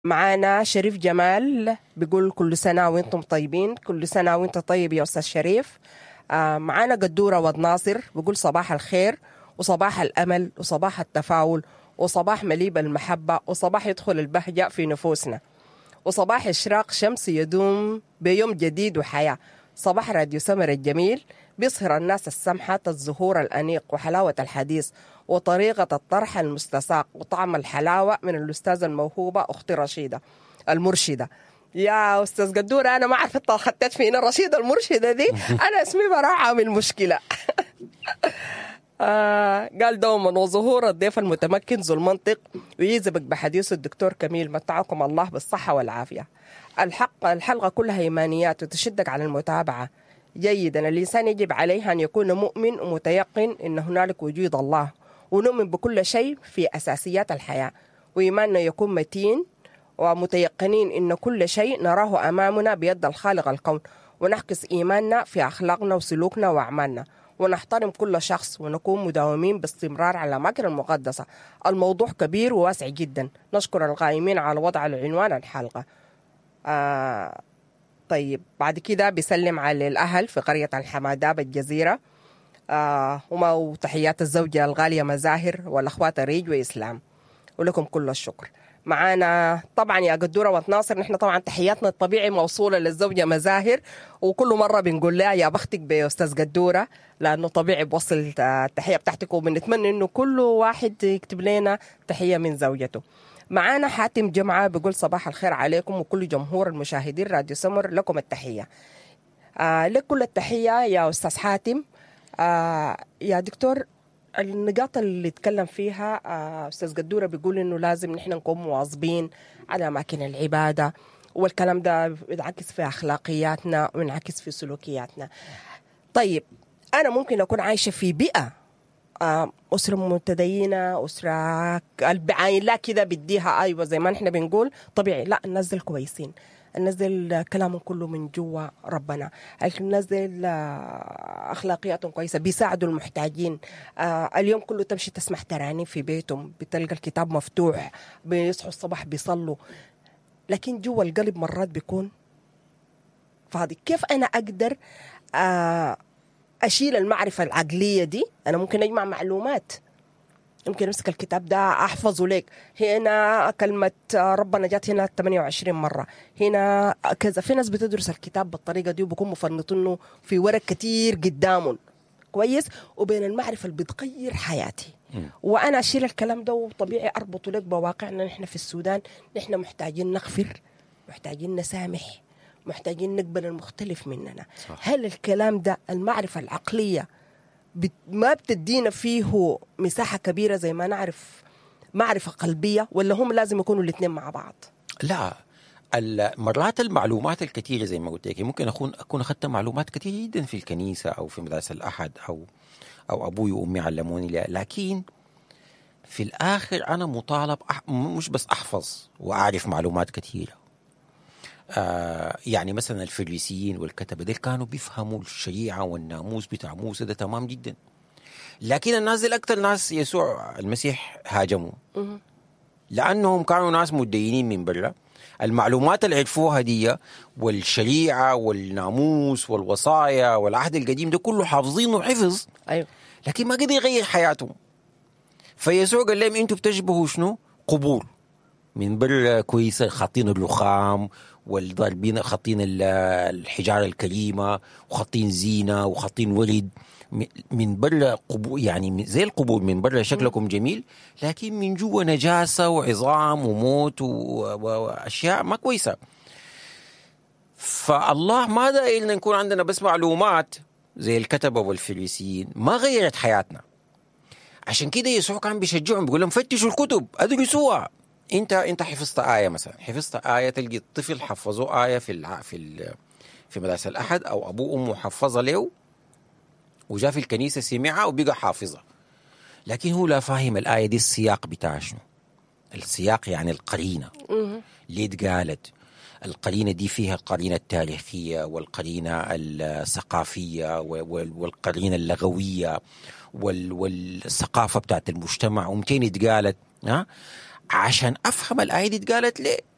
معانا شريف جمال بيقول كل سنة وانتم طيبين كل سنة وانت طيب يا أستاذ شريف آه معانا قدورة ود ناصر بيقول صباح الخير وصباح الأمل وصباح التفاؤل وصباح مليء بالمحبة وصباح يدخل البهجة في نفوسنا وصباح إشراق شمس يدوم بيوم جديد وحياة صباح راديو سمر الجميل بيصهر الناس السمحة الزهور الأنيق وحلاوة الحديث وطريقة الطرح المستساق وطعم الحلاوة من الأستاذة الموهوبة أختي رشيدة المرشدة يا أستاذ قدورة أنا ما أعرف أنت خدت فينا رشيدة المرشدة دي أنا اسمي براعة عامل مشكلة آه قال دوما وظهور الضيف المتمكن ذو المنطق ويجذبك بحديث الدكتور كميل متعكم الله بالصحة والعافية الحق الحلقة كلها إيمانيات وتشدك على المتابعة جيدا الإنسان يجب عليه أن يكون مؤمن ومتيقن أن هنالك وجود الله ونؤمن بكل شيء في أساسيات الحياة وإيماننا يكون متين ومتيقنين أن كل شيء نراه أمامنا بيد الخالق الكون ونحكس إيماننا في أخلاقنا وسلوكنا وأعمالنا ونحترم كل شخص ونكون مداومين باستمرار على الأماكن المقدسة الموضوع كبير وواسع جدا نشكر القائمين على وضع العنوان الحلقة آه طيب بعد كده بيسلم على الأهل في قرية الحمادة بالجزيرة آه وما وتحيات الزوجة الغالية مزاهر والأخوات ريج وإسلام ولكم كل الشكر معانا طبعا يا قدوره وتناصر نحن طبعا تحياتنا الطبيعي موصوله للزوجه مزاهر وكل مره بنقول لها يا بختك باستاذ قدوره لانه طبيعي بوصل التحيه بتاعتك وبنتمنى انه كل واحد يكتب لنا تحيه من زوجته معانا حاتم جمعه بيقول صباح الخير عليكم وكل جمهور المشاهدين راديو سمر لكم التحيه آه لك كل التحيه يا استاذ حاتم آه يا دكتور النقاط اللي اتكلم فيها آه، استاذ قدوره بيقول انه لازم نحن نكون مواظبين على اماكن العباده والكلام ده بينعكس في اخلاقياتنا وينعكس في سلوكياتنا. طيب انا ممكن اكون عايشه في بيئه آه، اسره متدينه اسره بعين لا كده بديها ايوه زي ما نحن بنقول طبيعي لا ننزل كويسين ننزل كلامهم كله من جوا ربنا ننزل اخلاقياتهم كويسه بيساعدوا المحتاجين آه اليوم كله تمشي تسمع ترانيم في بيتهم بتلقى الكتاب مفتوح بيصحوا الصباح بيصلوا لكن جوا القلب مرات بيكون فاضي كيف انا اقدر آه اشيل المعرفه العقليه دي انا ممكن اجمع معلومات يمكن امسك الكتاب ده احفظه لك هنا كلمه ربنا جات هنا 28 مره هنا كذا في ناس بتدرس الكتاب بالطريقه دي وبكون مفنطينه في ورق كتير قدامهم كويس وبين المعرفه اللي بتغير حياتي وانا اشيل الكلام ده وطبيعي اربطه لك بواقعنا نحن في السودان نحن محتاجين نغفر محتاجين نسامح محتاجين نقبل المختلف مننا صح. هل الكلام ده المعرفه العقليه ما بتدينا فيه مساحة كبيرة زي ما نعرف معرفة قلبية ولا هم لازم يكونوا الاثنين مع بعض لا مرات المعلومات الكثيرة زي ما قلت لك ممكن أكون أكون أخذت معلومات كثيرة جدا في الكنيسة أو في مدرسة الأحد أو أو أبوي وأمي علموني لكن في الآخر أنا مطالب أح... مش بس أحفظ وأعرف معلومات كثيرة آه يعني مثلا الفريسيين والكتبة دول كانوا بيفهموا الشريعة والناموس بتاع موسى ده تمام جدا لكن الناس دي أكثر ناس يسوع المسيح هاجموا لأنهم كانوا ناس متدينين من برا المعلومات اللي عرفوها دي والشريعة والناموس والوصايا والعهد القديم ده كله حافظينه حفظ أيوه لكن ما قدر يغير حياتهم فيسوع قال لهم انتوا بتشبهوا شنو؟ قبور من برا كويسه خاطين الرخام والضاربين خاطين الحجاره الكريمه وخاطين زينه وخاطين ورد من برا قبور يعني زي القبور من برا شكلكم جميل لكن من جوا نجاسه وعظام وموت واشياء ما كويسه فالله ما داير نكون عندنا بس معلومات زي الكتبه والفريسيين ما غيرت حياتنا عشان كده يسوع كان بيشجعهم بيقول لهم فتشوا الكتب ادرسوها انت انت حفظت ايه مثلا حفظت ايه تلقي الطفل حفظوه ايه في ال في ال في مدرسه الاحد او ابوه وامه حفظها له وجاء في الكنيسه سمعها وبقى حافظها لكن هو لا فاهم الايه دي السياق بتاع شنو السياق يعني القرينه ليه اتقالت القرينه دي فيها القرينه التاريخيه والقرينه الثقافيه والقرينه اللغويه والثقافه بتاعت المجتمع ومتين اتقالت ها عشان افهم الايه دي اتقالت ليه